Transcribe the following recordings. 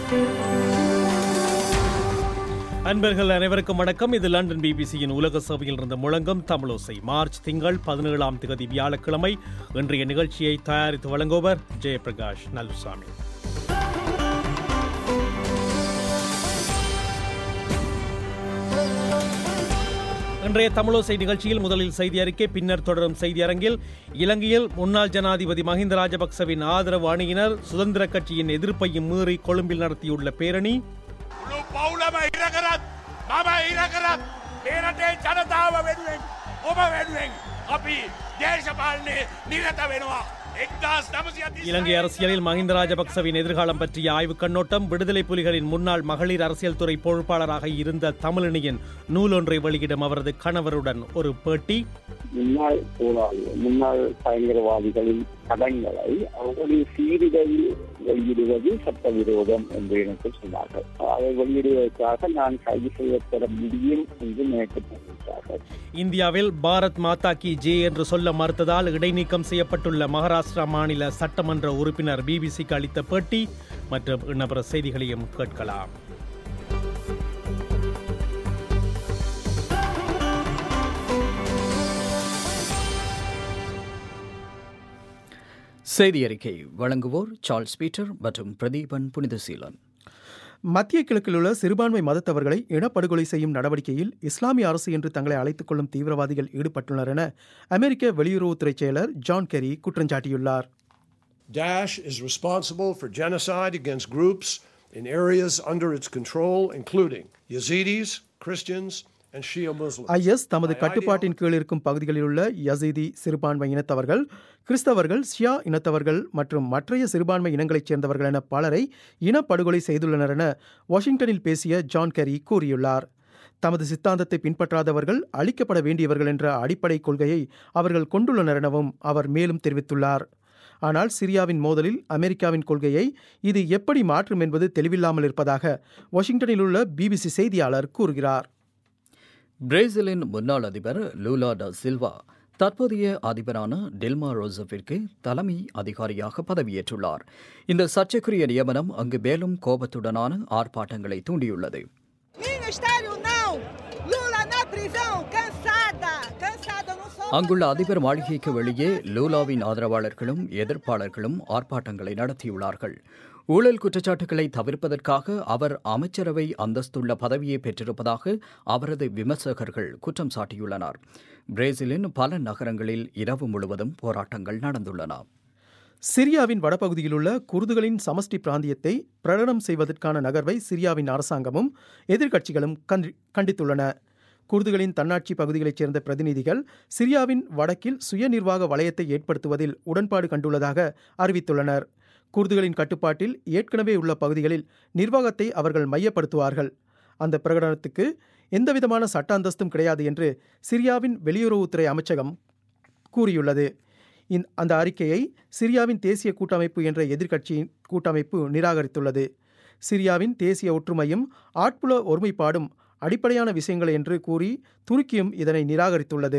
அன்பர்கள் அனைவருக்கும் வணக்கம் இது லண்டன் பிபிசியின் உலக சபையில் இருந்த முழங்கம் தமிழோசை மார்ச் திங்கள் பதினேழாம் தேதி வியாழக்கிழமை இன்றைய நிகழ்ச்சியை தயாரித்து வழங்குவர் ஜெயபிரகாஷ் நல்லுசாமி இன்றைய தமிழோசை நிகழ்ச்சியில் முதலில் செய்தி அறிக்கை பின்னர் தொடரும் செய்தி அரங்கில் இலங்கையில் முன்னாள் ஜனாதிபதி மஹிந்த ராஜபக்சவின் ஆதரவு அணியினர் சுதந்திர கட்சியின் எதிர்ப்பையும் மீறி கொழும்பில் நடத்தியுள்ள பேரணி මුළු පවුලම ඉරකරත් මම ඉරකරත් මේ රටේ ජනතාව වෙනුවෙන් ඔබ වෙනුවෙන් අපි දේශපාලනය නිරත වෙනවා එක්දස් නමසිය இலங்கை அரசியலில் மஹிந்த ராஜபக்சவின் எதிர்காலம் பற்றிய ஆய்வுக் கண்ணோட்டம் விடுதலை புலிகளின் முன்னாள் மகளிர் அரசியல் துறை பொறுப்பாளராக இருந்த தமிழனியின் நூலொன்றை வெளியிடும் அவரது கணவருடன் ஒரு பேட்டி முன்னாள் போராளிகள் முன்னாள் பயங்கரவாதிகளின் படங்களை அவர்களுடைய சீருடையில் வெளியிடுவது சட்டவிரோதம் என்று எனக்கு சொன்னார்கள் அதை வெளியிடுவதற்காக நான் கைது செய்யப்பட முடியும் என்று நினைக்கப்பட்டிருக்கிறார்கள் இந்தியாவில் பாரத் மாதா கி ஜே என்று சொல்ல மறுத்ததால் இடைநீக்கம் செய்யப்பட்டுள்ள மகாராஷ்டிரா மாநில சட்டமன்ற உறுப்பினர் பிபிசிக்கு அளித்த பேட்டி மற்றும் இன்னபிற செய்திகளையும் கேட்கலாம் செய்தி அறிக்கை வழங்குவோர் சார்ல்ஸ் பீட்டர் மற்றும் பிரதீபன் புனிதசீலன் மத்திய கிழக்கில் உள்ள சிறுபான்மை மதத்தவர்களை இனப்படுகொலை செய்யும் நடவடிக்கையில் இஸ்லாமிய அரசு என்று தங்களை அழைத்துக் கொள்ளும் தீவிரவாதிகள் ஈடுபட்டுள்ளனர் என அமெரிக்க வெளியுறவுத்துறை செயலர் ஜான் கெரி குற்றஞ்சாட்டியுள்ளார் Daesh is responsible for genocide against groups in areas under its control, including Yazidis, Christians, and Shia Muslims. IS தமது கட்டுப்பாட்டின் கீழ் இருக்கும் பகுதிகளில் உள்ள யசீதி சிறுபான்மை இனத்தவர்கள் கிறிஸ்தவர்கள் ஷியா இனத்தவர்கள் மற்றும் மற்றைய சிறுபான்மை இனங்களைச் சேர்ந்தவர்கள் என பலரை இனப்படுகொலை செய்துள்ளனர் என வாஷிங்டனில் பேசிய ஜான் கெரி கூறியுள்ளார் தமது சித்தாந்தத்தை பின்பற்றாதவர்கள் அழிக்கப்பட வேண்டியவர்கள் என்ற அடிப்படை கொள்கையை அவர்கள் கொண்டுள்ளனர் எனவும் அவர் மேலும் தெரிவித்துள்ளார் ஆனால் சிரியாவின் மோதலில் அமெரிக்காவின் கொள்கையை இது எப்படி மாற்றும் என்பது தெளிவில்லாமல் இருப்பதாக வாஷிங்டனில் உள்ள பிபிசி செய்தியாளர் கூறுகிறார் பிரேசிலின் முன்னாள் அதிபர் லூலா ட சில்வா தற்போதைய அதிபரான டெல்மா ரோசஃபிற்கு தலைமை அதிகாரியாக பதவியேற்றுள்ளார் இந்த சர்ச்சைக்குரிய நியமனம் அங்கு மேலும் கோபத்துடனான ஆர்ப்பாட்டங்களை தூண்டியுள்ளது Ministério não! Lula na prisão! Cansada! Cansada, eu não sou. அங்குள்ள அதிபர் மாளிகைக்கு வெளியே லூலாவின் ஆதரவாளர்களும் எதிர்ப்பாளர்களும் ஆர்ப்பாட்டங்களை நடத்தியுள்ளார்கள் ஊழல் குற்றச்சாட்டுகளை தவிர்ப்பதற்காக அவர் அமைச்சரவை அந்தஸ்துள்ள பதவியை பெற்றிருப்பதாக அவரது விமர்சகர்கள் குற்றம் சாட்டியுள்ளனர் பிரேசிலின் பல நகரங்களில் இரவு முழுவதும் போராட்டங்கள் நடந்துள்ளன சிரியாவின் வடபகுதியில் உள்ள குர்துகளின் சமஷ்டி பிராந்தியத்தை பிரகடனம் செய்வதற்கான நகர்வை சிரியாவின் அரசாங்கமும் எதிர்க்கட்சிகளும் கண்டி- கண்டித்துள்ளன குர்துகளின் தன்னாட்சி பகுதிகளைச் சேர்ந்த பிரதிநிதிகள் சிரியாவின் வடக்கில் சுயநிர்வாக வலயத்தை ஏற்படுத்துவதில் உடன்பாடு கண்டுள்ளதாக அறிவித்துள்ளனர் குர்துகளின் கட்டுப்பாட்டில் ஏற்கனவே உள்ள பகுதிகளில் நிர்வாகத்தை அவர்கள் மையப்படுத்துவார்கள் அந்த பிரகடனத்துக்கு எந்தவிதமான சட்ட அந்தஸ்தும் கிடையாது என்று சிரியாவின் வெளியுறவுத்துறை அமைச்சகம் கூறியுள்ளது இந்த அந்த அறிக்கையை சிரியாவின் தேசிய கூட்டமைப்பு என்ற எதிர்க்கட்சியின் கூட்டமைப்பு நிராகரித்துள்ளது சிரியாவின் தேசிய ஒற்றுமையும் ஆட்புல ஒருமைப்பாடும் அடிப்படையான விஷயங்கள் என்று கூறி துருக்கியும் இதனை நிராகரித்துள்ளது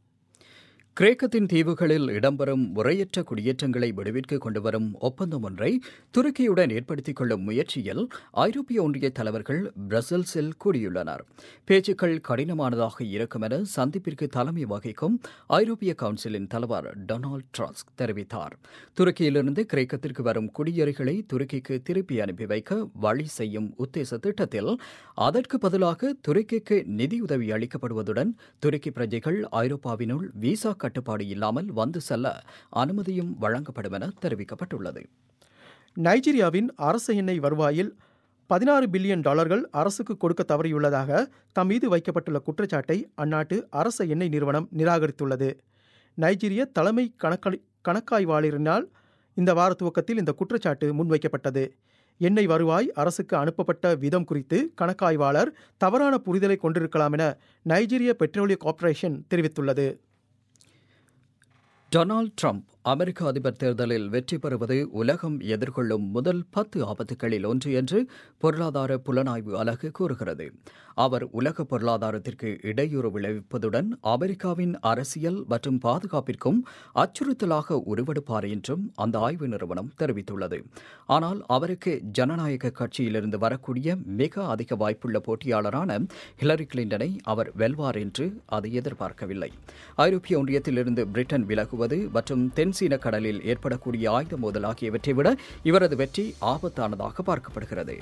கிரேக்கத்தின் தீவுகளில் இடம்பெறும் முறையற்ற குடியேற்றங்களை விடுவிற்கு கொண்டுவரும் ஒப்பந்தம் ஒன்றை துருக்கியுடன் ஏற்படுத்திக் கொள்ளும் முயற்சியில் ஐரோப்பிய ஒன்றிய தலைவர்கள் பிரசல்ஸில் கூடியுள்ளனர் பேச்சுக்கள் கடினமானதாக இருக்கும் என சந்திப்பிற்கு தலைமை வகிக்கும் ஐரோப்பிய கவுன்சிலின் தலைவர் டொனால்ட் ட்ரஸ்க் தெரிவித்தார் துருக்கியிலிருந்து கிரேக்கத்திற்கு வரும் குடியேறிகளை துருக்கிக்கு திருப்பி அனுப்பி வைக்க வழி செய்யும் உத்தேச திட்டத்தில் அதற்கு பதிலாக துருக்கிக்கு நிதியுதவி அளிக்கப்படுவதுடன் துருக்கி பிரஜைகள் ஐரோப்பாவினுள் விசா கட்டுப்பாடு இல்லாமல் வந்து செல்ல அனுமதியும் வழங்கப்படும் என தெரிவிக்கப்பட்டுள்ளது நைஜீரியாவின் அரச எண்ணெய் வருவாயில் பதினாறு பில்லியன் டாலர்கள் அரசுக்கு கொடுக்க தவறியுள்ளதாக தம் மீது வைக்கப்பட்டுள்ள குற்றச்சாட்டை அந்நாட்டு அரச எண்ணெய் நிறுவனம் நிராகரித்துள்ளது நைஜீரிய தலைமை கணக்கா கணக்காய்வாளரினால் இந்த வார துவக்கத்தில் இந்த குற்றச்சாட்டு முன்வைக்கப்பட்டது எண்ணெய் வருவாய் அரசுக்கு அனுப்பப்பட்ட விதம் குறித்து கணக்காய்வாளர் தவறான புரிதலை கொண்டிருக்கலாம் என நைஜீரிய பெட்ரோலிய கார்ப்பரேஷன் தெரிவித்துள்ளது டொனால்ட் ட்ரம்ப் அமெரிக்க அதிபர் தேர்தலில் வெற்றி பெறுவது உலகம் எதிர்கொள்ளும் முதல் பத்து ஆபத்துகளில் ஒன்று என்று பொருளாதார புலனாய்வு அலகு கூறுகிறது அவர் உலக பொருளாதாரத்திற்கு இடையூறு விளைவிப்பதுடன் அமெரிக்காவின் அரசியல் மற்றும் பாதுகாப்பிற்கும் அச்சுறுத்தலாக உருவெடுப்பார் என்றும் அந்த ஆய்வு நிறுவனம் தெரிவித்துள்ளது ஆனால் அவருக்கு ஜனநாயக கட்சியிலிருந்து வரக்கூடிய மிக அதிக வாய்ப்புள்ள போட்டியாளரான ஹிலரி கிளின்டனை அவர் வெல்வார் என்று அது எதிர்பார்க்கவில்லை ஐரோப்பிய ஒன்றியத்திலிருந்து பிரிட்டன் விலகுவது மற்றும் தென்சீன கடலில் ஏற்படக்கூடிய ஆயுத மோதல் ஆகியவற்றை விட இவரது வெற்றி ஆபத்தானதாக பார்க்கப்படுகிறது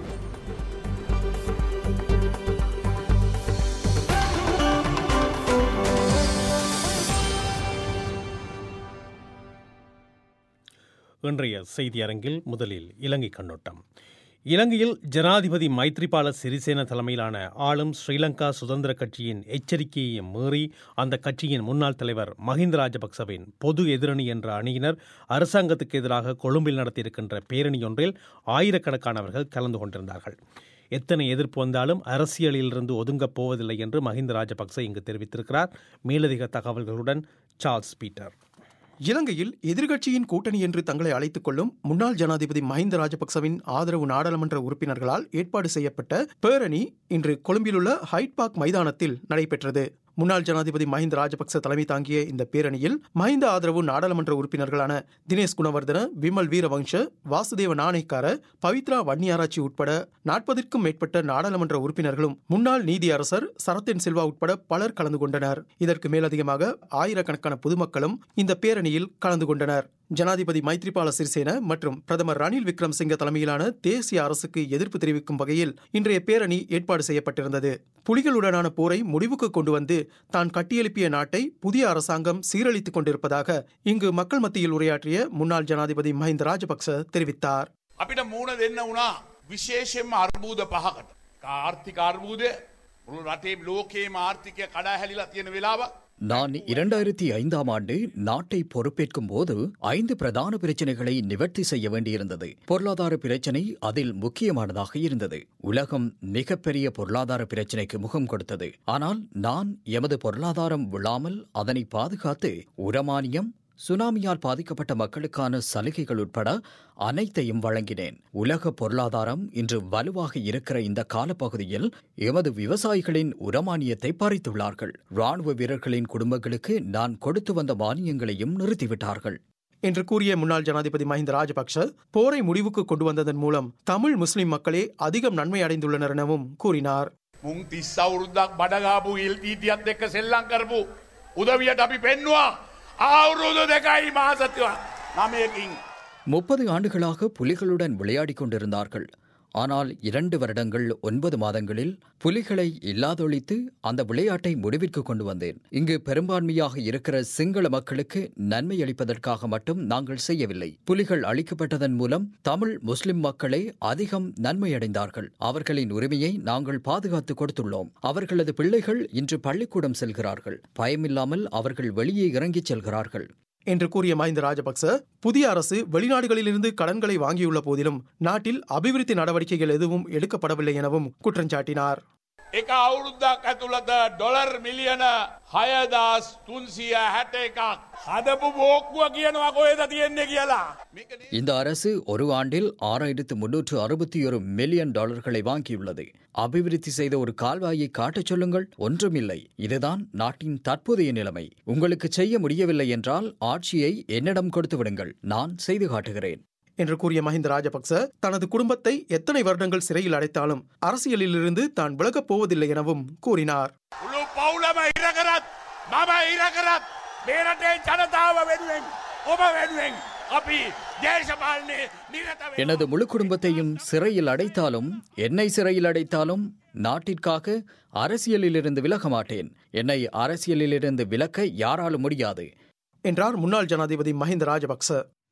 இன்றைய செய்தி அரங்கில் முதலில் இலங்கை கண்ணோட்டம் இலங்கையில் ஜனாதிபதி மைத்ரிபால சிறிசேன தலைமையிலான ஆளும் ஸ்ரீலங்கா சுதந்திர கட்சியின் எச்சரிக்கையையும் மீறி அந்த கட்சியின் முன்னாள் தலைவர் மஹிந்த ராஜபக்சவின் பொது எதிரணி என்ற அணியினர் அரசாங்கத்துக்கு எதிராக கொழும்பில் நடத்தியிருக்கின்ற பேரணியொன்றில் ஆயிரக்கணக்கானவர்கள் கலந்து கொண்டிருந்தார்கள் எத்தனை எதிர்ப்பு வந்தாலும் அரசியலிலிருந்து ஒதுங்கப் போவதில்லை என்று மஹிந்த ராஜபக்ச இங்கு தெரிவித்திருக்கிறார் மேலதிக தகவல்களுடன் சார்ல்ஸ் பீட்டர் இலங்கையில் எதிர்க்கட்சியின் கூட்டணி என்று தங்களை அழைத்துக் கொள்ளும் முன்னாள் ஜனாதிபதி மஹிந்த ராஜபக்சவின் ஆதரவு நாடாளுமன்ற உறுப்பினர்களால் ஏற்பாடு செய்யப்பட்ட பேரணி இன்று கொழும்பிலுள்ள ஹைட் பார்க் மைதானத்தில் நடைபெற்றது முன்னாள் ஜனாதிபதி மஹிந்த ராஜபக்ச தலைமை தாங்கிய இந்த பேரணியில் மஹிந்த ஆதரவு நாடாளுமன்ற உறுப்பினர்களான தினேஷ் குணவர்தன விமல் வீரவங்ஷ வாசுதேவ நாணயக்கார பவித்ரா வன்னியாராய்ச்சி உட்பட நாற்பதிற்கும் மேற்பட்ட நாடாளுமன்ற உறுப்பினர்களும் முன்னாள் நீதி அரசர் சரத்தின் சில்வா உட்பட பலர் கலந்து கொண்டனர் இதற்கு மேலதிகமாக ஆயிரக்கணக்கான பொதுமக்களும் இந்த பேரணியில் கலந்து கொண்டனர் ஜனாதிபதி மைத்ரிபால சிறிசேன மற்றும் பிரதமர் ரணில் விக்ரம்சிங்க தலைமையிலான தேசிய அரசுக்கு எதிர்ப்பு தெரிவிக்கும் வகையில் இன்றைய பேரணி ஏற்பாடு செய்யப்பட்டிருந்தது புலிகளுடனான போரை முடிவுக்கு கொண்டு வந்து தான் கட்டியெழுப்பிய நாட்டை புதிய அரசாங்கம் சீரழித்துக் கொண்டிருப்பதாக இங்கு மக்கள் மத்தியில் உரையாற்றிய முன்னாள் ஜனாதிபதி மஹிந்த ராஜபக்ச தெரிவித்தார் අපිට මූුණ දෙන්න වුණා විශේෂෙන්ම අර්බූද පහකට ආර්ථික අර්බූදය මුළු රටේ ලෝකයේ ආර්ථිකය කඩා හැලිලා තියෙන වෙලාවක් நான் இரண்டாயிரத்தி ஐந்தாம் ஆண்டு நாட்டை பொறுப்பேற்கும் போது ஐந்து பிரதான பிரச்சனைகளை நிவர்த்தி செய்ய வேண்டியிருந்தது பொருளாதார பிரச்சனை அதில் முக்கியமானதாக இருந்தது உலகம் மிகப்பெரிய பொருளாதார பிரச்சனைக்கு முகம் கொடுத்தது ஆனால் நான் எமது பொருளாதாரம் விழாமல் அதனை பாதுகாத்து உரமானியம் சுனாமியால் பாதிக்கப்பட்ட மக்களுக்கான சலுகைகள் உட்பட அனைத்தையும் வழங்கினேன் உலக பொருளாதாரம் இன்று வலுவாக இருக்கிற இந்த காலப்பகுதியில் எமது விவசாயிகளின் உரமானியத்தை பறித்துள்ளார்கள் ராணுவ வீரர்களின் குடும்பங்களுக்கு நான் கொடுத்து வந்த மானியங்களையும் நிறுத்திவிட்டார்கள் என்று கூறிய முன்னாள் ஜனாதிபதி மஹிந்த ராஜபக்ஷ போரை முடிவுக்கு கொண்டு வந்ததன் மூலம் தமிழ் முஸ்லிம் மக்களே அதிகம் நன்மை அடைந்துள்ளனர் எனவும் கூறினார் මුං තිස්ස අවුරුද්දක් බඩගාපු ඉල්ටීටියත් එක්ක සෙල්ලං කරපු උදවියට අපි පෙන්වා අවුරුදු දෙකයි මාසතිව නමයකින් முப்பது ஆண்டுகளாக புலிகளுடன் விளையாடிக் கொண்டிருந்தார்கள் ஆனால் இரண்டு வருடங்கள் ஒன்பது மாதங்களில் புலிகளை இல்லாதொழித்து அந்த விளையாட்டை முடிவிற்கு கொண்டு வந்தேன் இங்கு பெரும்பான்மையாக இருக்கிற சிங்கள மக்களுக்கு நன்மை அளிப்பதற்காக மட்டும் நாங்கள் செய்யவில்லை புலிகள் அளிக்கப்பட்டதன் மூலம் தமிழ் முஸ்லிம் மக்களே அதிகம் நன்மையடைந்தார்கள் அவர்களின் உரிமையை நாங்கள் பாதுகாத்து கொடுத்துள்ளோம் அவர்களது பிள்ளைகள் இன்று பள்ளிக்கூடம் செல்கிறார்கள் பயமில்லாமல் அவர்கள் வெளியே இறங்கிச் செல்கிறார்கள் என்று கூறிய மஹிந்த ராஜபக்ச புதிய அரசு வெளிநாடுகளிலிருந்து கடன்களை வாங்கியுள்ள போதிலும் நாட்டில் அபிவிருத்தி நடவடிக்கைகள் எதுவும் எடுக்கப்படவில்லை எனவும் குற்றஞ்சாட்டினார் එක අවුරුද්දක් ඇතුළත ඩොලර් මිලියන හයදස් තුන්සිය හැට එකක් හදපු බෝක්කුව කියනවා කොහෙද තියෙන්නේ කියලා. මේක නේ- இந்த அரசு ஒரு ஆண்டில் ஆறாயிரத்து முன்னூற்று அறுபத்தி ஒரு மில்லியன் டாலர்களை வாங்கியுள்ளது அபிவிருத்தி செய்த ஒரு கால்வாயை காட்டச் சொல்லுங்கள் ஒன்றுமில்லை இதுதான் நாட்டின் தற்போதைய நிலைமை உங்களுக்கு செய்ய முடியவில்லை என்றால் ஆட்சியை என்னிடம் கொடுத்து விடுங்கள் நான் செய்து காட்டுகிறேன் என்று கூறிய மஹிந்த ராஜபக்ச தனது குடும்பத்தை எத்தனை வருடங்கள் சிறையில் அடைத்தாலும் அரசியலிலிருந்து தான் விலகப் போவதில்லை எனவும் கூறினார் මුළු පවුලම ඉරකරත් මම ඉරකරත් මේරටේ ජනතාව වෙනුවෙන් ඔබ වෙනුවෙන් අපි දේශපාලනය නිරත වෙනවා. எனது முழு குடும்பத்தையும் சிறையில் அடைத்தாலும் என்னை சிறையில் அடைத்தாலும் நாட்டிற்காக அரசியலிலிருந்து விலக மாட்டேன் என்னை அரசியலிலிருந்து விலக்க யாராலும் முடியாது என்றார் முன்னாள் ஜனாதிபதி மஹிந்த ராஜபக்ச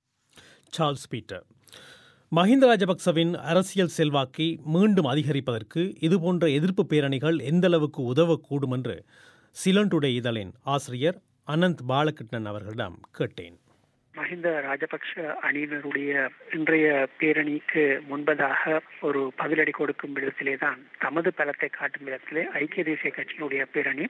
சார்ல்ஸ் பீட்டர் மஹிந்த ராஜபக்சவின் அரசியல் செல்வாக்கை மீண்டும் அதிகரிப்பதற்கு இதுபோன்ற எதிர்ப்பு பேரணிகள் எந்தளவுக்கு உதவக்கூடும் என்று சிலண்டுடே இதழின் ஆசிரியர் அனந்த் பாலகிருஷ்ணன் அவர்களிடம் கேட்டேன் மஹிந்த ராஜபக்ஷ அணியினருடைய இன்றைய பேரணிக்கு முன்பதாக ஒரு பதிலடி கொடுக்கும் விதத்திலே தான் தமது பலத்தை காட்டும் விதத்திலே ஐக்கிய தேசிய கட்சியினுடைய பேரணி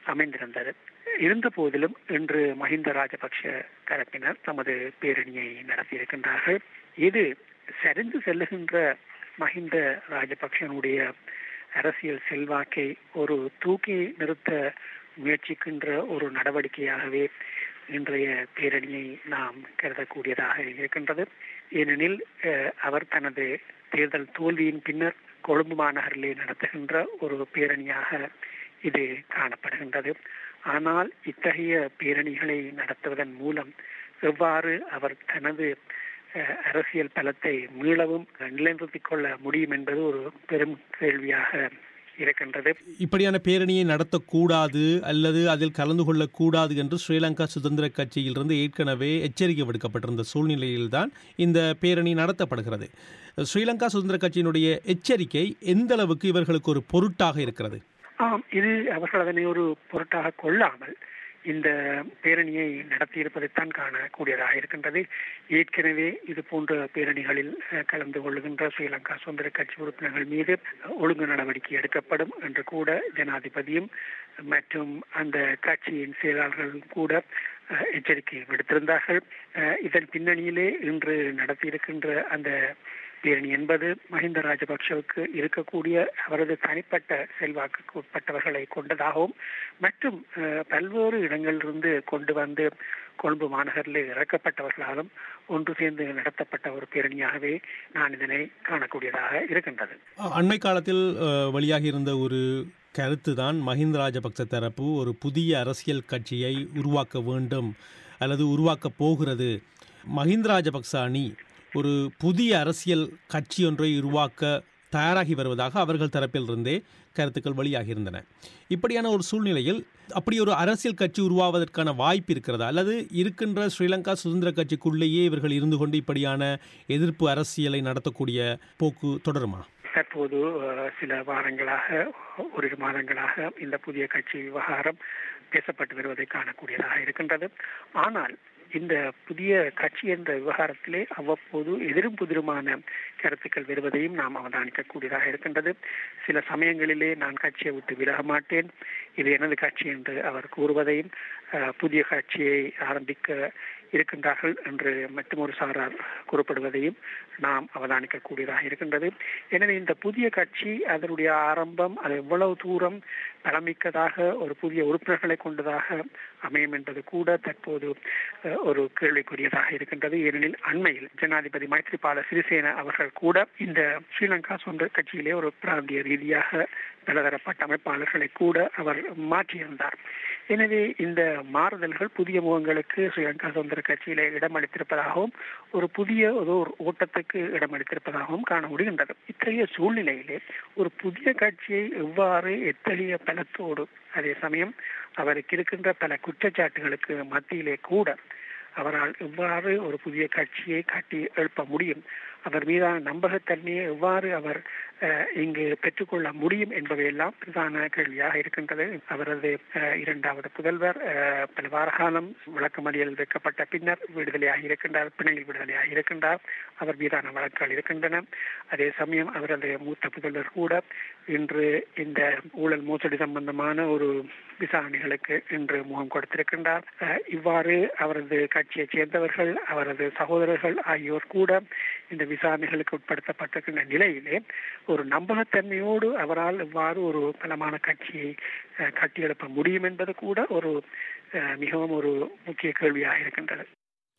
அமைந்திருந்தது இருந்த போதிலும் இன்று மஹிந்த ராஜபக்ஷ தரப்பினர் தமது பேரணியை நடத்தியிருக்கின்றார்கள் இது சரிந்து செல்லுகின்ற மஹிந்த ராஜபக்ஷனுடைய அரசியல் செல்வாக்கை ஒரு தூக்கி நிறுத்த முயற்சிக்கின்ற ஒரு நடவடிக்கையாகவே இன்றைய பேரணியை நாம் கருதக்கூடியதாக இருக்கின்றது ஏனெனில் அஹ், அவர் தனது தேர்தல் தோல்வியின் பின்னர் கொழும்பு மாநகரிலே நடத்துகின்ற ஒரு பேரணியாக இது காணப்படுகின்றது ஆனால் இத்தகைய பேரணிகளை நடத்துவதன் மூலம் எவ்வாறு அவர் தனது அஹ், அரசியல் பலத்தை மீளவும் நிலைநிறுத்திக் கொள்ள முடியும் என்பது ஒரு பெரும் கேள்வியாக இருக்கின்றது இப்படியான பேரணியை நடத்தக்கூடாது அல்லது அதில் கலந்து கொள்ளக்கூடாது என்று ஸ்ரீலங்கா சுதந்திர கட்சியிலிருந்து ஏற்கனவே எச்சரிக்கை விடுக்கப்பட்டிருந்த சூழ்நிலையில்தான் இந்த பேரணி நடத்தப்படுகிறது ஸ்ரீலங்கா சுதந்திர கட்சியினுடைய எச்சரிக்கை எந்த அளவுக்கு இவர்களுக்கு ஒரு பொருட்டாக இருக்கிறது ஆம் இது அவர்கள் அதனை ஒரு பொருட்டாக கொள்ளாமல் இந்த பேரணியை நடத்தியிருப்பதைத்தான் காணக்கூடியதாக இருக்கின்றது ஏற்கனவே இது போன்ற பேரணிகளில் அஹ், கலந்து கொள்ளுகின்ற ஸ்ரீலங்கா சுதந்திர கட்சி உறுப்பினர்கள் மீது ஒழுங்கு நடவடிக்கை எடுக்கப்படும் என்று கூட ஜனாதிபதியும் மற்றும் அந்த கட்சியின் செயலாளர்களும் கூட அஹ், எச்சரிக்கை விடுத்திருந்தார்கள் அஹ், இதன் பின்னணியிலே இன்று நடத்தியிருக்கின்ற அந்த பேரணி என்பது மஹிந்த ராஜபக்ஷவுக்கு இருக்கக்கூடிய அவரது தனிப்பட்ட செல்வாக்குக்கு உட்பட்டவர்களை கொண்டதாகவும் மற்றும் அஹ், பல்வேறு இடங்களிலிருந்து கொண்டு வந்து கொழும்பு மாநகரில் இறக்கப்பட்டவர்களாலும் ஒன்று சேர்ந்து நடத்தப்பட்ட ஒரு பேரணியாகவே நான் இதனை காணக்கூடியதாக இருக்கின்றது அண்மை காலத்தில் அஹ், வெளியாகி இருந்த ஒரு கருத்து தான் மஹிந்த ராஜபக்ச தரப்பு ஒரு புதிய அரசியல் கட்சியை உருவாக்க வேண்டும் அல்லது உருவாக்கப் போகிறது மஹிந்த ராஜபக்ச அணி ஒரு புதிய அரசியல் கட்சி ஒன்றை உருவாக்க தயாராகி வருவதாக அவர்கள் தரப்பிலிருந்தே கருத்துக்கள் வெளியாகியிருந்தன இப்படியான ஒரு சூழ்நிலையில் அப்படி ஒரு அரசியல் கட்சி உருவாவதற்கான வாய்ப்பு இருக்கிறதா அல்லது இருக்கின்ற ஸ்ரீலங்கா சுதந்திர கட்சிக்குள்ளேயே இவர்கள் இருந்து கொண்டு இப்படியான எதிர்ப்பு அரசியலை நடத்தக்கூடிய போக்கு தொடருமா தற்போது அஹ், சில வாரங்களாக ஓரிரு மாதங்களாக இந்த புதிய கட்சி விவகாரம் பேசப்பட்டு வருவதை காணக்கூடியதாக இருக்கின்றது ஆனால் இந்த புதிய கட்சி என்ற விவகாரத்திலே அவ்வப்போது எதிரும் புதிருமான கருத்துக்கள் வருவதையும் நாம் அவதானிக்கக்கூடியதாக இருக்கின்றது சில சமயங்களிலே நான் கட்சியை விட்டு விலக மாட்டேன் இது எனது கட்சி என்று அவர் கூறுவதையும் அஹ், புதிய கட்சியை ஆரம்பிக்க இருக்கின்றார்கள் என்று மற்றொரு சாரார் கூறப்படுவதையும் நாம் அவதானிக்கக்கூடியதாக இருக்கின்றது எனவே இந்த புதிய கட்சி அதனுடைய ஆரம்பம் அது எவ்வளவு தூரம் பலமிக்கதாக ஒரு புதிய உறுப்பினர்களை கொண்டதாக அமையும் என்பது கூட தற்போது அஹ், ஒரு கேள்விக்குரியதாக இருக்கின்றது ஏனெனில் அண்மையில் ஜனாதிபதி மைத்ரிபால சிறிசேன அவர்கள் கூட இந்த ஸ்ரீலங்கா சொந்த கட்சியிலே ஒரு பிராந்திய ரீதியாக பலதரப்பட்ட அமைப்பாளர்களை கூட அவர் மாற்றியிருந்தார் எனவே இந்த மாறுதல்கள் புதிய முகங்களுக்கு ஸ்ரீலங்கா சுதந்திர கட்சியிலே இடமளித்திருப்பதாகவும் ஒரு புதிய ஒரு ஒரு ஓட்டத்துக்கு இடமளித்திருப்பதாகவும் காண முடிகின்றது இத்தகைய சூழ்நிலையிலே ஒரு புதிய கட்சியை எவ்வாறு எத்தகைய பலத்தோடு அதே சமயம் அவருக்கு இருக்கின்ற பல குற்றச்சாட்டுகளுக்கு மத்தியிலே கூட அவரால் எவ்வாறு ஒரு புதிய கட்சியை கட்டி எழுப்ப முடியும் அவர் மீதான நம்பகத்தன்மையை எவ்வாறு அவர் அஹ், இங்கு பெற்றுக்கொள்ள முடியும் என்பவையெல்லாம் பிரதான கேள்வியாக இருக்கின்றது அவரது அஹ், இரண்டாவது புதல்வர் அஹ், பல வார காலம் விளக்கமறியல் வைக்கப்பட்ட பின்னர் விடுதலையாக இருக்கின்றார் பிணையில் விடுதலையாக இருக்கின்றார் அவர் மீதான வழக்குகள் இருக்கின்றன அதே சமயம் அவரது மூத்த புதல்வர் கூட இன்று இந்த ஊழல் மோசடி சம்பந்தமான ஒரு விசாரணைகளுக்கு இன்று முகம் கொடுத்திருக்கின்றார் அஹ், இவ்வாறு அவரது கட்சியைச் சேர்ந்தவர்கள் அவரது சகோதரர்கள் ஆகியோர் கூட இந்த விசாரணைகளுக்கு உட்படுத்தப்பட்டிருக்கின்ற நிலையிலே ஒரு நம்பகத்தன்மையோடு அவரால் இவ்வாறு ஒரு பலமான கட்சியை அஹ், கட்டியெழுப்ப முடியும் என்பது கூட ஒரு அஹ், மிகவும் ஒரு முக்கிய கேள்வியாக இருக்கின்றது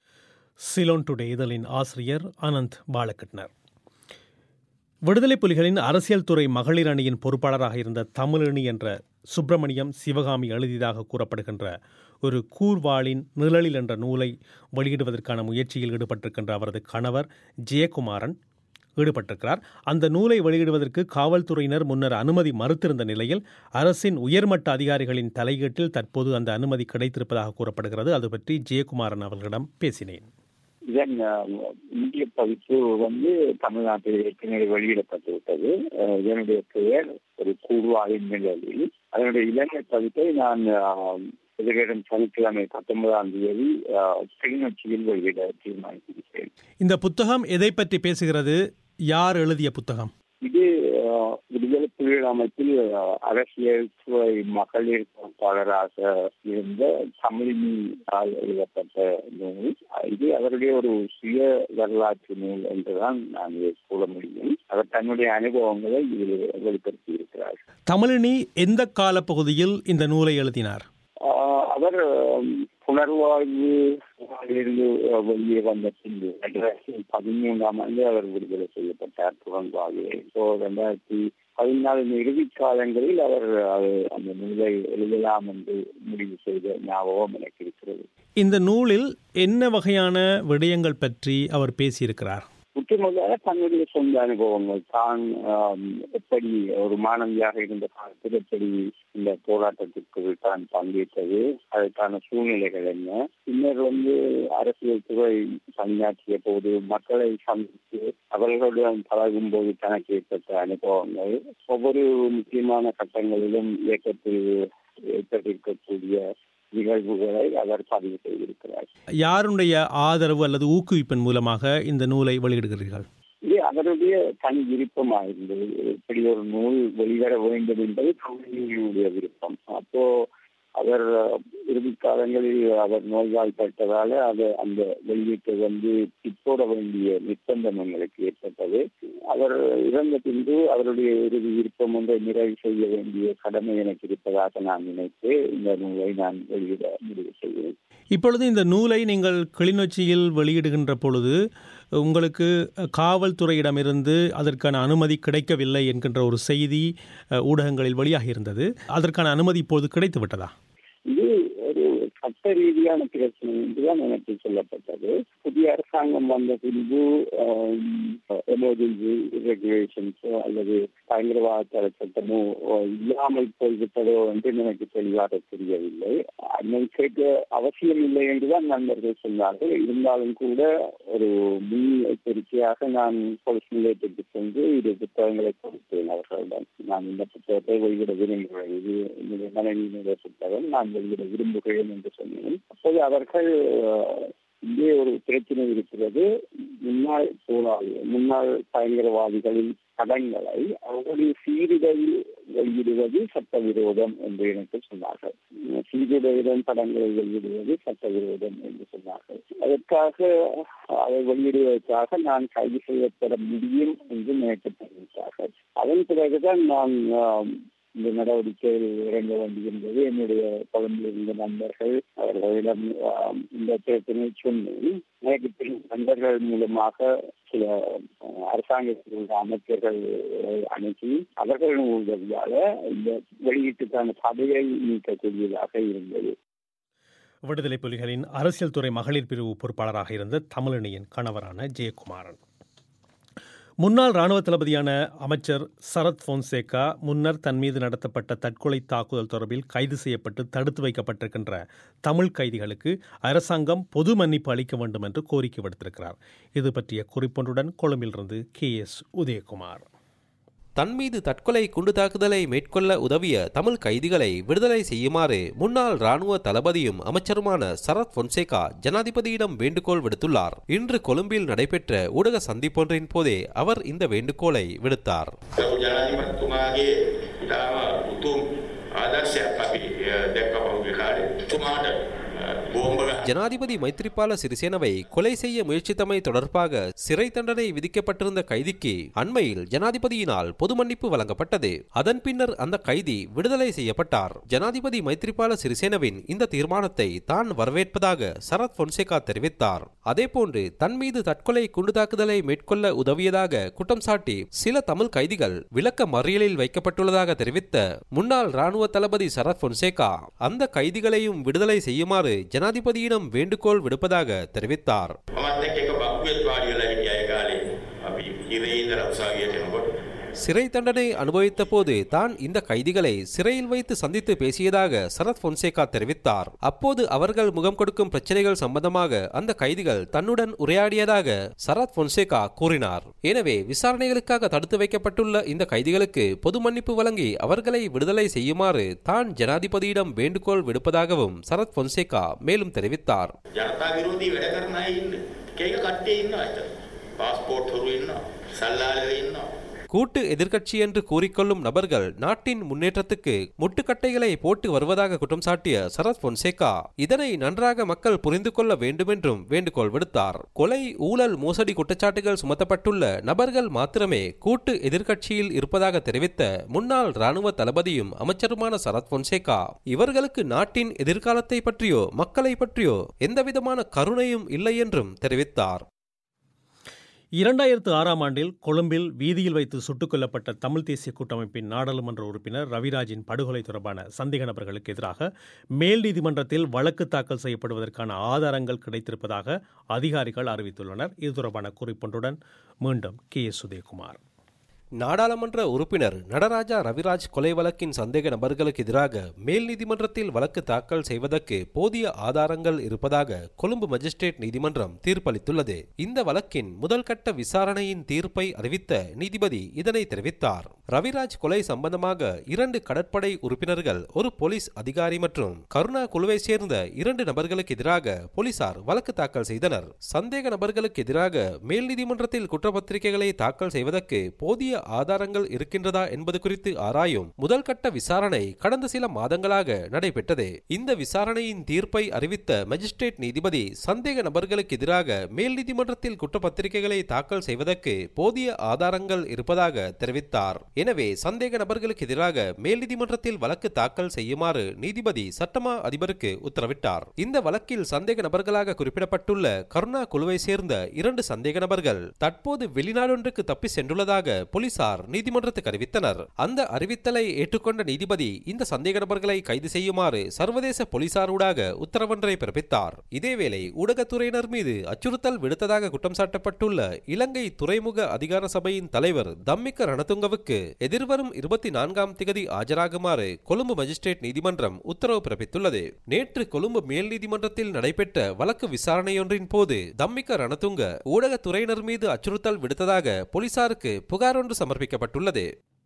சிலோன் டுடே இதழின் ஆசிரியர் அனந்த் பாலகிருஷ்ணர் விடுதலை புலிகளின் அரசியல் துறை மகளிர் அணியின் பொறுப்பாளராக இருந்த தமிழணி என்ற சுப்பிரமணியம் சிவகாமி எழுதியதாக கூறப்படுகின்ற ஒரு கூர்வாளின் நிழலில் என்ற நூலை வெளியிடுவதற்கான முயற்சியில் ஈடுபட்டிருக்கின்ற அவரது கணவர் ஜெயக்குமாரன் ஈடுபட்டிருக்கிறார் அந்த நூலை வெளியிடுவதற்கு காவல்துறையினர் முன்னர் அனுமதி மறுத்திருந்த நிலையில் அரசின் உயர்மட்ட அதிகாரிகளின் தலையீட்டில் தற்போது அந்த அனுமதி கிடைத்திருப்பதாக கூறப்படுகிறது அது பற்றி ஜெயக்குமாரன் அவர்களிடம் பேசினேன் இதன் அஹ், இந்திய பதிப்பு வந்து தமிழ்நாட்டில் ஏற்கனவே வெளியிடப்பட்டு விட்டது அஹ், இதனுடைய பெயர் ஒரு கூர்வாயின் நிழலில் அதனுடைய இலங்கை பதிப்பை நான் அஹ், எதிர்வரும் சனிக்கிழமை பத்தொன்பதாம் தேதி அஹ், கிளிநொச்சியில் வெளியிட தீர்மானித்திருக்கிறேன் இந்த புத்தகம் எதை பற்றி பேசுகிறது யார் எழுதிய புத்தகம் இது அஹ், விடுதலை புலிகள் அமைப்பில் அஹ், அரசியல் துறை மகளிர் பொறுப்பாளராக இருந்த தமிழினால் எழுதப்பட்ட நூல் இது அவருடைய ஒரு சுய வரலாற்று நூல் என்றுதான் நான் இதை கூற முடியும் அவர் தன்னுடைய அனுபவங்களை இதில் வெளிப்படுத்தி இருக்கிறார் தமிழினி எந்த காலப்பகுதியில் இந்த நூலை எழுதினார் ஆஹ் அவர் ஆம், புனர்வாழ்வு இருந்து வெளியே வந்த பின்பு ரெண்டாயிரத்தி பதிமூன்றாம் ஆண்டு அவர் விடுதலை செய்யப்பட்டார் புனர்வாழ்வு இப்போ ரெண்டாயிரத்தி பதினாலு இறுதி காலங்களில் அவர் அது அந்த நூலை எழுதலாம் என்று முடிவு செய்த ஞாபகம் எனக்கு இருக்கிறது இந்த நூலில் என்ன வகையான விடயங்கள் பற்றி அவர் பேசியிருக்கிறார் முற்றுமுழுதாக தன்னுடைய சொந்த அனுபவங்கள் தான் ஆம், எப்படி ஒரு மாணவியாக இருந்த காலத்தில் எப்படி இந்த போராட்டத்திற்கு தான் பங்கேற்றது அதற்கான சூழ்நிலைகள் என்ன பின்னர் வந்து அரசியல் துறை பணியாற்றிய போது மக்களை சந்தித்து அவர்களுடன் பழகும் போது தனக்கு ஏற்பட்ட அனுபவங்கள் ஒவ்வொரு முக்கியமான கட்டங்களிலும் இயக்கத்தில் ஏற்பட்டிருக்கக்கூடிய நிகழ்வுகளை அவர் பதிவு செய்திருக்கிறார் யாருடைய ஆதரவு அல்லது ஊக்குவிப்பின் மூலமாக இந்த நூலை வெளியிடுகிறீர்கள் இது அவருடைய தனி விருப்பமாக இருந்தது இப்படி ஒரு நூல் வெளிவர வேண்டும் என்பது கவிஞனுடைய விருப்பம் அப்போ அவர் இறுதி காலங்களில் அவர் நோய்வாய்ப்பட்டதால அது அந்த வெளியீட்டை வந்து பிற்போட வேண்டிய நிர்பந்தம் எங்களுக்கு ஏற்பட்டது அவர் இறந்த பின்பு அவருடைய இறுதி விருப்பம் ஒன்றை நிறைவு செய்ய வேண்டிய கடமை எனக்கு இருப்பதாக நான் நினைத்து இந்த நூலை நான் வெளியிட முடிவு செய்தேன் இப்பொழுது இந்த நூலை நீங்கள் கிளிநொச்சியில் வெளியிடுகின்ற பொழுது உங்களுக்கு காவல்துறையிடமிருந்து அதற்கான அனுமதி கிடைக்கவில்லை என்கின்ற ஒரு செய்தி அஹ், ஊடகங்களில் வெளியாகி இருந்தது அதற்கான அனுமதி இப்போது கிடைத்து விட்டதா இது ஒரு சட்ட ரீதியான பிரச்சனை என்றுதான் எனக்கு சொல்லப்பட்டது புதிய அரசாங்கம் வந்த பின்பு எமர்ஜென்சி ரெகுலேஷன்ஸோ அல்லது பயங்கரவாத தடை சட்டமோ அஹ், இல்லாமல் போய்விட்டதோ என்று எனக்கு தெளிவாக தெரியவில்லை அன்னை கேட்க அவசியம் இல்லை என்றுதான் நண்பர்கள் சொன்னார்கள் இருந்தாலும் கூட ஒரு முன் எச்சரிக்கையாக நான் போலீஸ் நிலையத்திற்கு சென்று இரு புத்தகங்களை கொடுத்தேன் அவர்களிடம் நான் இந்த புத்தகத்தை வெளியிட விரும்புகிறேன் இது என்னுடைய மனைவியினுடைய புத்தகம் நான் வெளியிட விரும்புகிறேன் என்று சொன்னேன் அப்போது அவர்கள் அஹ், இங்கே ஒரு பிரச்சனை இருக்கிறது முன்னாள் போராளி முன்னாள் பயங்கரவாதிகளின் படங்களை அவர்களுடைய சீருடையில் வெளியிடுவது சட்டவிரோதம் என்று எனக்கு சொன்னார்கள் சீருடையுடன் படங்களை வெளியிடுவது சட்டவிரோதம் என்று சொன்னார்கள் அதற்காக அதை வெளியிடுவதற்காக நான் கைது செய்யப்பட முடியும் என்று நினைத்து தெரிவித்தார்கள் அதன் பிறகுதான் நான் ஆம், இந்த நடவடிக்கையில் இறங்க வேண்டியிருந்தது என்னுடைய கொழும்பில் இருந்த நண்பர்கள் அவர்களிடம் ஆம், இந்த பிரச்சனை சொன்னேன் எனக்கு தெரிந்த நண்பர்கள் மூலமாக சில அஹ், அரசாங்கத்தில் உள்ள அமைச்சர்கள் அனுப்பி அவர்களின் உதவியால இந்த வெளியீட்டுக்கான தடையை நீக்கக்கூடியதாக இருந்தது விடுதலை புலிகளின் அரசியல் துறை மகளிர் பிரிவு பொறுப்பாளராக இருந்த தமிழனியின் கணவரான ஜெயக்குமாரன் முன்னாள் ராணுவ தளபதியான அமைச்சர் சரத் பொன்சேகா முன்னர் தன் மீது நடத்தப்பட்ட தற்கொலை தாக்குதல் தொடர்பில் கைது செய்யப்பட்டு தடுத்து வைக்கப்பட்டிருக்கின்ற தமிழ் கைதிகளுக்கு அரசாங்கம் பொது மன்னிப்பு அளிக்க வேண்டும் என்று கோரிக்கை விடுத்திருக்கிறார் இது பற்றிய குறிப்பொன்றுடன் கொழும்பிலிருந்து கே எஸ் உதயகுமார் தன் மீது தற்கொலை குண்டு தாக்குதலை மேற்கொள்ள உதவிய தமிழ் கைதிகளை விடுதலை செய்யுமாறு முன்னாள் ராணுவ தளபதியும் அமைச்சருமான சரத் பொன்சேகா ஜனாதிபதியிடம் வேண்டுகோள் விடுத்துள்ளார் இன்று கொழும்பில் நடைபெற்ற ஊடக சந்திப்பொன்றின் போதே அவர் இந்த வேண்டுகோளை விடுத்தார் ගරු ජනාධිපතිතුමාගේ ඉතාම උතුම් ආදර්ශයක් අපි අ, දැක්ක පහුගිය කාලේ. තුමාට අ, බෝම්බ ගහ- ஜனாதிபதி மைத்ரிபால சிறிசேனவை கொலை செய்ய முயற்சித்தமை தொடர்பாக சிறை தண்டனை விதிக்கப்பட்டிருந்த கைதிக்கு அண்மையில் ஜனாதிபதியினால் பொது மன்னிப்பு வழங்கப்பட்டது அதன் பின்னர் அந்த கைதி விடுதலை செய்யப்பட்டார் ஜனாதிபதி மைத்ரிபால சிறிசேனவின் இந்த தீர்மானத்தை தான் வரவேற்பதாக சரத் பொன்சேகா தெரிவித்தார் அதேபோன்று தன் மீது தற்கொலை குண்டு தாக்குதலை மேற்கொள்ள உதவியதாக குற்றம் சாட்டி சில தமிழ் கைதிகள் விளக்க மறியலில் வைக்கப்பட்டுள்ளதாக தெரிவித்த முன்னாள் ராணுவ தளபதி சரத் பொன்சேகா அந்த கைதிகளையும் விடுதலை செய்யுமாறு ஜனாதிபதியிடம் வேண்டுகோள் விடுப்பதாக தெரிவித்தார் මමත් එක්ක එක බක්කුවෙත් වාඩි වෙලා හිටියා ඒ කාලේ. අපි ඉරේ ඉඳලා උසාවියට එනකොට சிறை தண்டனை அனுபவித்த போது தான் இந்த கைதிகளை சிறையில் வைத்து சந்தித்து பேசியதாக சரத் பொன்சேகா தெரிவித்தார் அப்போது அவர்கள் முகம் கொடுக்கும் பிரச்சனைகள் சம்பந்தமாக அந்த கைதிகள் தன்னுடன் உரையாடியதாக சரத் பொன்சேகா கூறினார் எனவே விசாரணைகளுக்காக தடுத்து வைக்கப்பட்டுள்ள இந்த கைதிகளுக்கு பொது மன்னிப்பு வழங்கி அவர்களை விடுதலை செய்யுமாறு தான் ஜனாதிபதியிடம் வேண்டுகோள் விடுப்பதாகவும் சரத் பொன்சேகா மேலும் தெரிவித்தார் ජනතා විරෝධී වැඩ කරන අය ඉන්න. එක එක කට්ටිය ඉන්නවා ඇත. පාස්පෝර්ට් හොරු ඉන්නවා. සල්ලාලයෝ ඉන්නවා. கூட்டு எதிர்க்கட்சி என்று கூறிக்கொள்ளும் நபர்கள் நாட்டின் முன்னேற்றத்துக்கு முட்டுக்கட்டைகளை போட்டு வருவதாக குற்றம் சாட்டிய சரத் பொன்சேகா இதனை நன்றாக மக்கள் புரிந்து கொள்ள வேண்டுமென்றும் வேண்டுகோள் விடுத்தார் கொலை ஊழல் மோசடி குற்றச்சாட்டுகள் சுமத்தப்பட்டுள்ள நபர்கள் மாத்திரமே கூட்டு எதிர்க்கட்சியில் இருப்பதாக தெரிவித்த முன்னாள் ராணுவ தளபதியும் அமைச்சருமான சரத் பொன்சேகா இவர்களுக்கு நாட்டின் எதிர்காலத்தை பற்றியோ மக்களை பற்றியோ எந்தவிதமான கருணையும் இல்லை என்றும் தெரிவித்தார் இரண்டாயிரத்து ஆறாம் ஆண்டில் கொழும்பில் வீதியில் வைத்து சுட்டுக் கொல்லப்பட்ட தமிழ் தேசிய கூட்டமைப்பின் நாடாளுமன்ற உறுப்பினர் ரவிராஜின் படுகொலை தொடர்பான சந்தேக நபர்களுக்கு எதிராக மேல் நீதிமன்றத்தில் வழக்கு தாக்கல் செய்யப்படுவதற்கான ஆதாரங்கள் கிடைத்திருப்பதாக அதிகாரிகள் அறிவித்துள்ளனர் இது தொடர்பான குறிப்பொன்றுடன் மீண்டும் கே எஸ் சுதயகுமார் நாடாளுமன்ற உறுப்பினர் நடராஜா ரவிராஜ் கொலை வழக்கின் சந்தேக நபர்களுக்கு எதிராக மேல் நீதிமன்றத்தில் வழக்கு தாக்கல் செய்வதற்கு போதிய ஆதாரங்கள் இருப்பதாக கொழும்பு மஜிஸ்ட்ரேட் நீதிமன்றம் தீர்ப்பளித்துள்ளது இந்த வழக்கின் முதல் கட்ட விசாரணையின் தீர்ப்பை அறிவித்த நீதிபதி இதனை தெரிவித்தார் ரவிராஜ் கொலை சம்பந்தமாக இரண்டு கடற்படை உறுப்பினர்கள் ஒரு போலீஸ் அதிகாரி மற்றும் கருணா குழுவை சேர்ந்த இரண்டு நபர்களுக்கு எதிராக போலீசார் வழக்கு தாக்கல் செய்தனர் சந்தேக நபர்களுக்கு எதிராக மேல் நீதிமன்றத்தில் குற்றப்பத்திரிகைகளை தாக்கல் செய்வதற்கு போதிய ஆதாரங்கள் இருக்கின்றதா என்பது குறித்து ஆராயும் முதல் கட்ட விசாரணை கடந்த சில மாதங்களாக நடைபெற்றது இந்த விசாரணையின் தீர்ப்பை அறிவித்த மஜிஸ்ட்ரேட் நீதிபதி சந்தேக நபர்களுக்கு எதிராக மேல் நீதிமன்றத்தில் குற்றப்பத்திரிகைகளை தாக்கல் செய்வதற்கு போதிய ஆதாரங்கள் இருப்பதாக தெரிவித்தார் எனவே சந்தேக நபர்களுக்கு எதிராக மேல் நீதிமன்றத்தில் வழக்கு தாக்கல் செய்யுமாறு நீதிபதி சட்டமா அதிபருக்கு உத்தரவிட்டார் இந்த வழக்கில் சந்தேக நபர்களாக குறிப்பிடப்பட்டுள்ள கருணா குழுவை சேர்ந்த இரண்டு சந்தேக நபர்கள் தற்போது வெளிநாடொன்றுக்கு தப்பி சென்றுள்ளதாக போலீசார் நீதிமன்றத்துக்கு அறிவித்தனர் அந்த அறிவித்தலை ஏற்றுக்கொண்ட நீதிபதி இந்த சந்தேக நபர்களை கைது செய்யுமாறு சர்வதேச போலீசாரூடாக உத்தரவொன்றை பிறப்பித்தார் இதேவேளை ஊடகத்துறையினர் மீது அச்சுறுத்தல் விடுத்ததாக குற்றம் சாட்டப்பட்டுள்ள இலங்கை துறைமுக அதிகார சபையின் தலைவர் தம்மிக்க ரணதுங்கவுக்கு எதிர்வரும் இருபத்தி நான்காம் திகதி ஆஜராகுமாறு கொழும்பு மஜிஸ்ட்ரேட் நீதிமன்றம் உத்தரவு பிறப்பித்துள்ளது நேற்று கொழும்பு மேல் நீதிமன்றத்தில் நடைபெற்ற வழக்கு விசாரணையொன்றின் போது தம்மிக்க ரணதுங்க ஊடகத்துறையினர் மீது அச்சுறுத்தல் விடுத்ததாக போலீசாருக்கு புகார் ஒன்று சமர்ப்பிக்கப்பட்டுள்ளது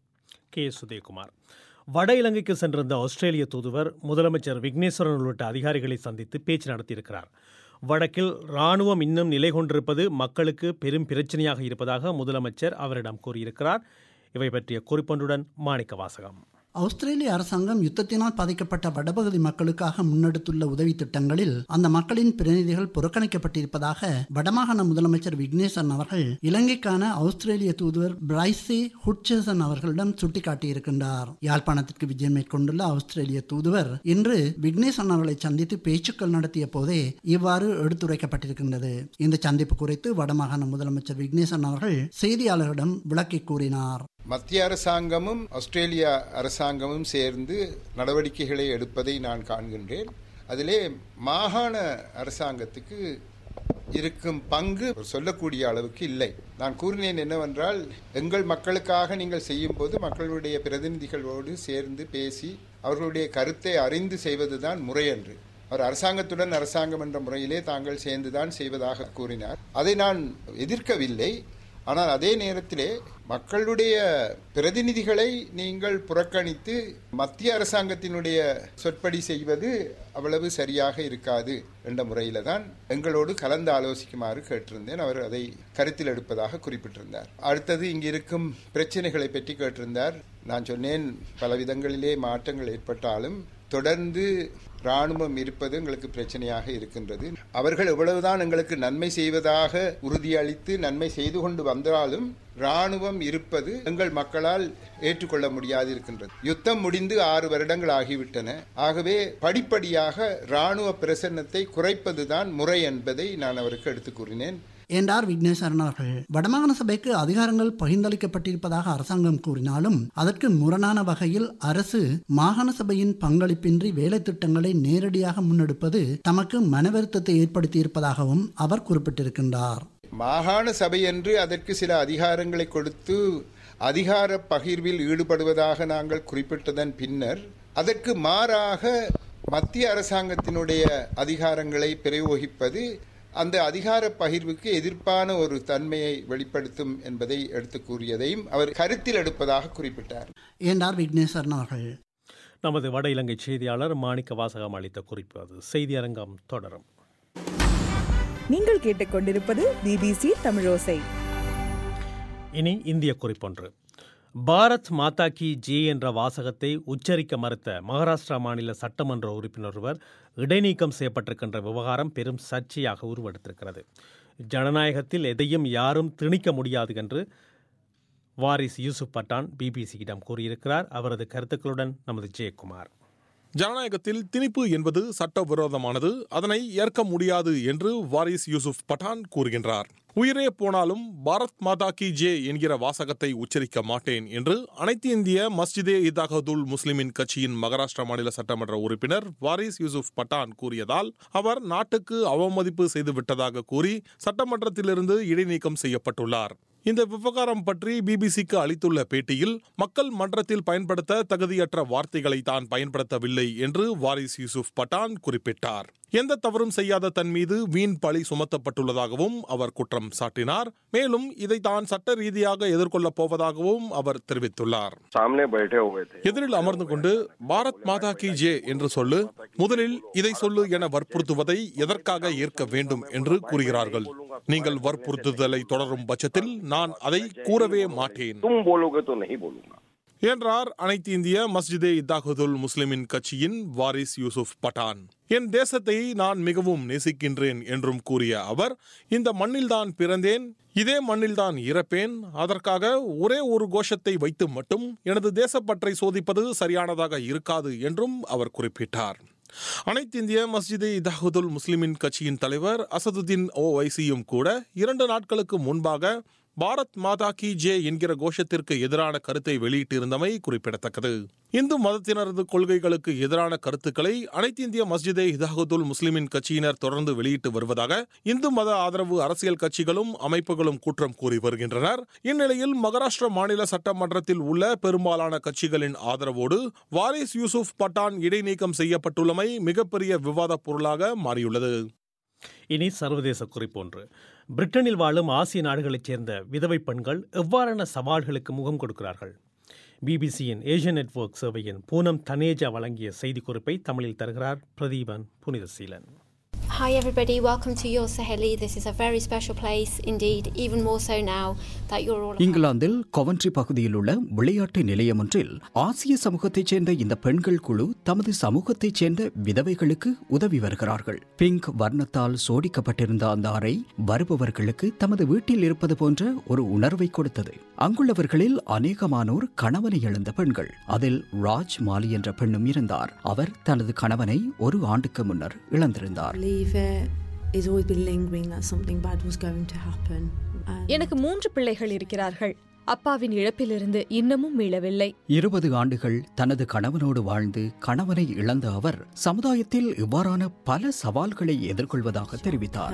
கே சுதயகுமார் வட இலங்கைக்கு சென்றிருந்த ஆஸ்திரேலிய தூதுவர் முதலமைச்சர் விக்னேஸ்வரன் உள்ளிட்ட அதிகாரிகளை சந்தித்து பேச்சு நடத்தியிருக்கிறார் வடக்கில் ராணுவம் இன்னும் நிலை கொண்டிருப்பது மக்களுக்கு பெரும் பிரச்சனையாக இருப்பதாக முதலமைச்சர் அவரிடம் கூறியிருக்கிறார் இவை பற்றிய குறிப்பொன்றுடன் மாணிக்க வாசகம் ஆஸ்திரேலிய அரசாங்கம் யுத்தத்தினால் பாதிக்கப்பட்ட வடபகுதி மக்களுக்காக முன்னெடுத்துள்ள உதவி திட்டங்களில் அந்த மக்களின் பிரதிநிதிகள் புறக்கணிக்கப்பட்டிருப்பதாக வடமாகாண முதலமைச்சர் விக்னேசன் அவர்கள் இலங்கைக்கான ஆஸ்திரேலிய தூதுவர் பிரைசி ஹுட்சசன் அவர்களிடம் சுட்டிக்காட்டியிருக்கின்றார் யாழ்ப்பாணத்திற்கு விஜயம் மேற்கொண்டுள்ள ஆஸ்திரேலிய தூதுவர் இன்று விக்னேசன் அவர்களை சந்தித்து பேச்சுக்கள் நடத்திய போதே இவ்வாறு எடுத்துரைக்கப்பட்டிருக்கின்றது இந்த சந்திப்பு குறித்து வடமாகாண முதலமைச்சர் விக்னேசன் அவர்கள் செய்தியாளர்களிடம் விளக்கி கூறினார் மத்திய அரசாங்கமும் ஆஸ்திரேலியா அரசாங்கமும் சேர்ந்து நடவடிக்கைகளை எடுப்பதை நான் காண்கின்றேன் அதிலே மாகாண அரசாங்கத்துக்கு இருக்கும் பங்கு சொல்லக்கூடிய அளவுக்கு இல்லை நான் கூறினேன் என்னவென்றால் எங்கள் மக்களுக்காக நீங்கள் செய்யும் போது மக்களுடைய பிரதிநிதிகளோடு சேர்ந்து பேசி அவர்களுடைய கருத்தை அறிந்து செய்வதுதான் முறை என்று அவர் அரசாங்கத்துடன் அரசாங்கம் என்ற முறையிலே தாங்கள் சேர்ந்துதான் செய்வதாக கூறினார் அதை நான் எதிர்க்கவில்லை ஆனால் அதே நேரத்திலே மக்களுடைய பிரதிநிதிகளை நீங்கள் புறக்கணித்து மத்திய அரசாங்கத்தினுடைய சொற்படி செய்வது அவ்வளவு சரியாக இருக்காது என்ற முறையில தான் எங்களோடு கலந்து ஆலோசிக்குமாறு கேட்டிருந்தேன் அவர் அதை கருத்தில் எடுப்பதாக குறிப்பிட்டிருந்தார் அடுத்தது இங்கு இருக்கும் பிரச்சனைகளை பற்றி கேட்டிருந்தார் நான் சொன்னேன் பல விதங்களிலே மாற்றங்கள் ஏற்பட்டாலும் தொடர்ந்து ராணுவம் இருப்பது எங்களுக்கு பிரச்சனையாக இருக்கின்றது அவர்கள் எவ்வளவுதான் எங்களுக்கு நன்மை செய்வதாக உறுதியளித்து நன்மை செய்து கொண்டு வந்தாலும் ராணுவம் இருப்பது எங்கள் மக்களால் ஏற்றுக்கொள்ள முடியாது இருக்கின்றது யுத்தம் முடிந்து ஆறு வருடங்கள் ஆகிவிட்டன ஆகவே படிப்படியாக ராணுவ பிரசன்னத்தை குறைப்பதுதான் முறை என்பதை நான் அவருக்கு எடுத்துக் கூறினேன் என்றார் விக்னேஸ்வரன் அவர்கள் வடமாகாண சபைக்கு அதிகாரங்கள் பகிர்ந்தளிக்கப்பட்டிருப்பதாக அரசாங்கம் கூறினாலும் அதற்கு முரணான வகையில் அரசு மாகாண சபையின் பங்களிப்பின்றி வேலை திட்டங்களை நேரடியாக முன்னெடுப்பது தமக்கு மனவருத்தத்தை ஏற்படுத்தியிருப்பதாகவும் அவர் குறிப்பிட்டிருக்கின்றார் மாகாண சபை என்று அதற்கு சில அதிகாரங்களை கொடுத்து அதிகார பகிர்வில் ஈடுபடுவதாக நாங்கள் குறிப்பிட்டதன் பின்னர் அதற்கு மாறாக மத்திய அரசாங்கத்தினுடைய அதிகாரங்களை பிரயோகிப்பது அந்த அதிகார பகிர்வுக்கு எதிர்ப்பான ஒரு தன்மையை வெளிப்படுத்தும் என்பதை எடுத்து கூறியதையும் அவர் கருத்தில் எடுப்பதாக குறிப்பிட்டார் என்றார் விக்னேஸ்வரன் அவர்கள் நமது வட இலங்கை செய்தியாளர் மாணிக்க வாசகம் அளித்த குறிப்பு அது செய்தி அரங்கம் தொடரும் நீங்கள் கேட்டுக்கொண்டிருப்பது பிபிசி தமிழோசை இனி இந்திய குறிப்பொன்று பாரத் மாதா கி ஜே என்ற வாசகத்தை உச்சரிக்க மறுத்த மகாராஷ்டிரா மாநில சட்டமன்ற உறுப்பினர் ஒருவர் இடைநீக்கம் செய்யப்பட்டிருக்கின்ற விவகாரம் பெரும் சர்ச்சையாக உருவெடுத்திருக்கிறது ஜனநாயகத்தில் எதையும் யாரும் திணிக்க முடியாது என்று வாரிஸ் யூசுப் பட்டான் பிபிசியிடம் கூறியிருக்கிறார் அவரது கருத்துக்களுடன் நமது ஜெயக்குமார் ஜனநாயகத்தில் திணிப்பு என்பது சட்டவிரோதமானது அதனை ஏற்க முடியாது என்று வாரிஸ் யூசுப் பட்டான் கூறுகின்றார் உயிரே போனாலும் பாரத் மாதா கி ஜே என்கிற வாசகத்தை உச்சரிக்க மாட்டேன் என்று அனைத்து இந்திய மஸ்ஜிதே இதாகதுல் முஸ்லிமின் கட்சியின் மகாராஷ்டிரா மாநில சட்டமன்ற உறுப்பினர் வாரிஸ் யூசுப் பட்டான் கூறியதால் அவர் நாட்டுக்கு அவமதிப்பு செய்து விட்டதாக கூறி சட்டமன்றத்திலிருந்து இடைநீக்கம் செய்யப்பட்டுள்ளார் இந்த விவகாரம் பற்றி பிபிசிக்கு அளித்துள்ள பேட்டியில் மக்கள் மன்றத்தில் பயன்படுத்த தகுதியற்ற வார்த்தைகளை தான் பயன்படுத்தவில்லை என்று வாரிஸ் யூசுப் பட்டான் குறிப்பிட்டார் எந்த தவறும் செய்யாத தன் மீது வீண் பழி சுமத்தப்பட்டுள்ளதாகவும் அவர் குற்றம் சாட்டினார் மேலும் இதை தான் சட்ட ரீதியாக எதிர்கொள்ளப் போவதாகவும் அவர் தெரிவித்துள்ளார் எதிரில் அமர்ந்து கொண்டு பாரத் மாதா கி ஜே என்று சொல்லு முதலில் இதை சொல்லு என வற்புறுத்துவதை எதற்காக ஏற்க வேண்டும் என்று கூறுகிறார்கள் நீங்கள் வற்புறுத்துதலை தொடரும் பட்சத்தில் நான் அதை கூறவே மாட்டேன் என்றார் அனைத்து இந்திய மஸ்ஜிதே இத்தாகுதுல் முஸ்லிமின் கட்சியின் வாரிஸ் யூசுப் பட்டான் என் தேசத்தை நான் மிகவும் நேசிக்கின்றேன் என்றும் கூறிய அவர் இந்த மண்ணில்தான் பிறந்தேன் இதே மண்ணில்தான் இறப்பேன் அதற்காக ஒரே ஒரு கோஷத்தை வைத்து மட்டும் எனது தேசப்பற்றை சோதிப்பது சரியானதாக இருக்காது என்றும் அவர் குறிப்பிட்டார் அனைத்து இந்திய மஸ்ஜிதே இதாகுதுல் முஸ்லிமின் கட்சியின் தலைவர் அசதுதீன் ஓ வைசியும் கூட இரண்டு நாட்களுக்கு முன்பாக பாரத் மாதா கி ஜே என்கிற கோஷத்திற்கு எதிரான கருத்தை வெளியிட்டிருந்தமை குறிப்பிடத்தக்கது இந்து மதத்தினரது கொள்கைகளுக்கு எதிரான கருத்துக்களை அனைத்து இந்திய மஸ்ஜிதே இதாகுதுல் முஸ்லிமின் கட்சியினர் தொடர்ந்து வெளியிட்டு வருவதாக இந்து மத ஆதரவு அரசியல் கட்சிகளும் அமைப்புகளும் குற்றம் கூறி வருகின்றனர் இந்நிலையில் மகாராஷ்டிரா மாநில சட்டமன்றத்தில் உள்ள பெரும்பாலான கட்சிகளின் ஆதரவோடு வாரிஸ் யூசுப் பட்டான் இடைநீக்கம் செய்யப்பட்டுள்ளமை மிகப்பெரிய விவாதப் பொருளாக மாறியுள்ளது இனி சர்வதேச குறிப்பொன்று பிரிட்டனில் வாழும் ஆசிய நாடுகளைச் சேர்ந்த விதவை பெண்கள் எவ்வாறான சவால்களுக்கு முகம் கொடுக்கிறார்கள் பிபிசியின் ஏஷியன் நெட்வொர்க் சேவையின் பூனம் தனேஜா வழங்கிய செய்திக்குறிப்பை தமிழில் தருகிறார் Pratheepan Punithaseelan Hi, everybody. Welcome to your Saheli. This is a very special place indeed, even more so now that you're all. இங்கிலாந்தில் கொவன்ட்ரி பகுதியில் உள்ள விளையாட்டு நிலையம் ஒன்றில் ஆசிய சமூகத்தைச் சேர்ந்த இந்த பெண்கள் குழு தமது சமூகத்தைச் சேர்ந்த விதவைகளுக்கு உதவி வருகிறார்கள் பிங்க் வர்ணத்தால் சோடிக்கப்பட்டிருந்த அந்த அறை வருபவர்களுக்கு தமது வீட்டில் இருப்பது போன்ற ஒரு உணர்வை கொடுத்தது அங்குள்ளவர்களில் அநேகமானோர் கணவனை இழந்த பெண்கள் அதில் ராஜ் மாலி என்ற பெண்ணும் இருந்தார் அவர் தனது கணவனை ஒரு ஆண்டுக்கு முன்னர் இழந்திருந்தார் believe it is always been lingering that something bad was going to happen. எனக்கு மூன்று பிள்ளைகள் இருக்கிறார்கள் அப்பாவின் இழப்பிலிருந்து இன்னமும் மீளவில்லை இருபது ஆண்டுகள் தனது கணவனோடு வாழ்ந்து கணவனை இழந்த அவர் சமுதாயத்தில் இவ்வாறான பல சவால்களை எதிர்கொள்வதாக தெரிவித்தார்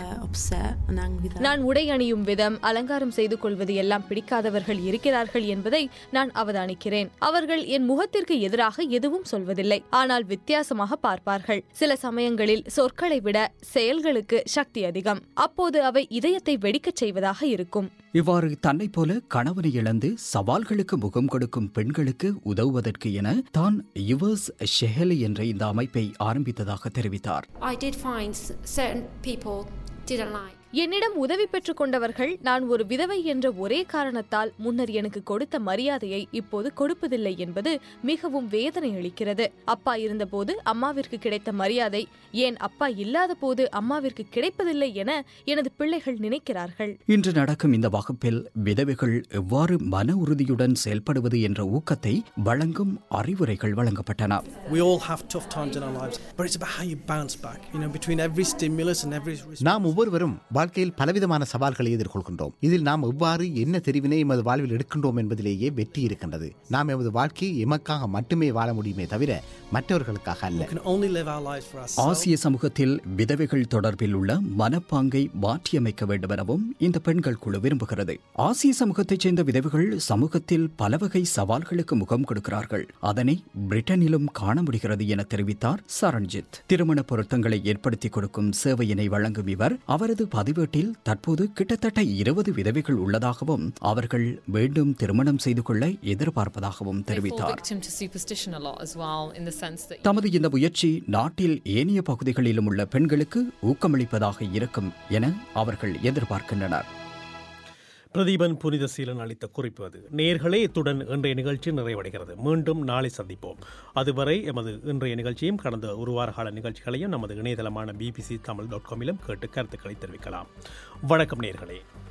நான் உடை அணியும் விதம் அலங்காரம் செய்து கொள்வது எல்லாம் பிடிக்காதவர்கள் இருக்கிறார்கள் என்பதை நான் அவதானிக்கிறேன் அவர்கள் என் முகத்திற்கு எதிராக எதுவும் சொல்வதில்லை ஆனால் வித்தியாசமாக பார்ப்பார்கள் சில சமயங்களில் சொற்களை விட செயல்களுக்கு சக்தி அதிகம் அப்போது அவை இதயத்தை வெடிக்கச் செய்வதாக இருக்கும் இவ்வாறு தன்னைப் போல கணவனை இழந்து சவால்களுக்கு முகம் கொடுக்கும் பெண்களுக்கு உதவுவதற்கு என தான் யுவர்ஸ் ஷெஹலி என்ற இந்த அமைப்பை ஆரம்பித்ததாக தெரிவித்தார் I did find certain people didn't like. என்னிடம் உதவி பெற்றுக் கொண்டவர்கள் நான் ஒரு விதவை என்ற ஒரே காரணத்தால் முன்னர் எனக்கு கொடுத்த மரியாதையை இப்போது கொடுப்பதில்லை என்பது மிகவும் வேதனை அளிக்கிறது அப்பா இருந்தபோது அம்மாவிற்கு கிடைத்த மரியாதை ஏன் அப்பா இல்லாத போது அம்மாவிற்கு கிடைப்பதில்லை என எனது பிள்ளைகள் நினைக்கிறார்கள் இன்று நடக்கும் இந்த வகுப்பில் விதவைகள் எவ்வாறு மன உறுதியுடன் செயல்படுவது என்ற ஊக்கத்தை வழங்கும் அறிவுரைகள் வழங்கப்பட்டன We all have tough times in our lives, but it's about how you bounce back. You know, between every stimulus and every நாம் ஒவ்வொருவரும் வாழ்க்கையில் பலவிதமான சவால்களை எதிர்கொள்கின்றோம் இதில் நாம் எவ்வாறு என்ன தெரிவினை எமது வாழ்வில் எடுக்கின்றோம் என்பதிலேயே வெற்றி இருக்கின்றது நாம் எமது வாழ்க்கையை எமக்காக மட்டுமே வாழ முடியுமே தவிர மற்றவர்களுக்காக அல்ல We can only live our lives for ourselves. ஆசிய சமூகத்தில் விதவைகள் தொடர்பில் உள்ள மனப்பாங்கை மாற்றியமைக்க வேண்டும் எனவும் இந்த பெண்கள் குழு விரும்புகிறது ஆசிய சமூகத்தைச் சேர்ந்த விதவைகள் சமூகத்தில் பல வகை சவால்களுக்கு முகம் கொடுக்கிறார்கள் அதனை பிரிட்டனிலும் காண முடிகிறது என தெரிவித்தார் சரண்ஜித் திருமண பொருத்தங்களை ஏற்படுத்தி கொடுக்கும் சேவையினை வழங்கும் இவர் அவரது பதிவேட்டில் தற்போது கிட்டத்தட்ட இருபது விதவைகள் உள்ளதாகவும் அவர்கள் மீண்டும் திருமணம் செய்து கொள்ள எதிர்பார்ப்பதாகவும் தெரிவித்தார் victim to superstition a lot as well in the sense that தமது இந்த முயற்சி நாட்டில் ஏனைய பகுதிகளிலும் உள்ள பெண்களுக்கு ஊக்கமளிப்பதாக இருக்கும் என அவர்கள் எதிர்பார்க்கின்றனர் பிரதீபன் புனித சீலன் அளித்த குறிப்பு அது நேர்களே இத்துடன் இன்றைய நிகழ்ச்சி நிறைவடைகிறது மீண்டும் நாளை சந்திப்போம் அதுவரை எமது இன்றைய நிகழ்ச்சியும் கடந்த ஒரு வார கால நிகழ்ச்சிகளையும் நமது இணையதளமான பிபிசி தமிழ் டாட் காமிலும் கேட்டு கருத்துக்களை தெரிவிக்கலாம் வணக்கம் நேர்களே